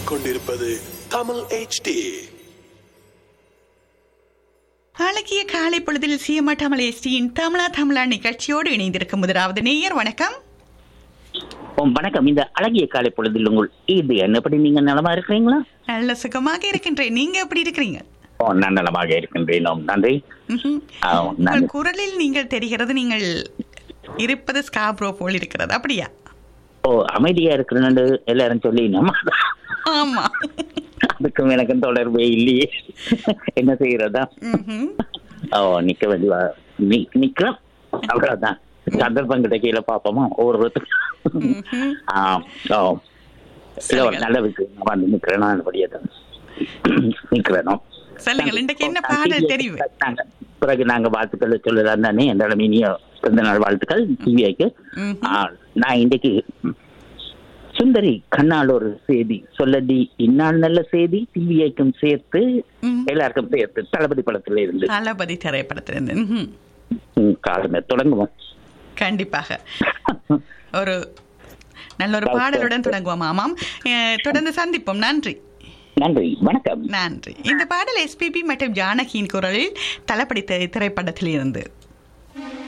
கேட்டுக்கொண்டிருப்பது தமிழ் HD அழகிய காலை பொழுதில் சிஎம்ஆ தமிழ் எஸ்டியின் தமிழா தமிழா நிகழ்ச்சியோடு இணைந்திருக்கும் முதலாவது நேயர் வணக்கம் ஓ வணக்கம் இந்த அழகிய காலை பொழுதில் உங்கள் இது என்னப்படி நீங்க நலமா இருக்கிறீங்களா நல்ல சுகமாக இருக்கின்றேன் நீங்க எப்படி இருக்கிறீங்க ஓ நான் நலமாக இருக்கின்றேன் ஓம் நன்றி ம்ஹும். ஆ, உங்கள் நன்றி குரலில் நீங்கள் தெரிகிறது நீங்கள் இருப்பது ஸ்காப்ரோ போல் இருக்கிறது அப்படியா ஓ அமைதியா இருக்கிறேன்னு எல்லாரும் சொல்லி நம்ம ஆமா அதுக்கும் எனக்கும் தொடர்பே இல்லையே என்ன செய்யறதா ம்ஹும். ஓ நிக்க வேண்டிய நி- நிக்கிறோம் அவ்வளவுதான் சந்தர்ப்பம் கிடைக்கல பாப்போமா ஒவ்வொருத்தருக்கும் ம்ஹும். ஆ ஓ இல்ல, ஒரு நல்ல விஷயம் நான் வந்து நிக்கிறேன் நான் அப்படியே தான் நிக்கிறேனோ சொல்லுங்கள் இன்றைக்கு என்ன பாடல் தெரிவு நாங்க- பிறகு நாங்க வாழ்த்துக்கள் சொல்லலாம் தானே எந்த இனிய பிறந்த நாள் வாழ்த்துக்கள் டிவிஐக்கு ம்ஹும். நான் இன்றைக்கு சுந்தரி கண்ணால் ஒரு செய்தி சொல்லடி இந்நாள் நல்ல செய்தி டிவிஐக்கும் சேர்த்து ம். எல்லாருக்கும் சேர்த்து தளபதி படத்துல இருந்து தளபதி திரைப்படத்திலிருந்து ம்ஹும். ம், காலமே தொடங்குவோம் கண்டிப்பாக ஒரு நல்ல ஒரு பாடலுடன் தொடங்குவோம் ஆமாம் அஹ், தொடர்ந்து சந்திப்போம் நன்றி நன்றி வணக்கம் நன்றி இந்த பாடல் எஸ்பிபி மற்றும் ஜானகியின் குரலில் தளப்படி திரை- திரைப்படத்தில் இருந்து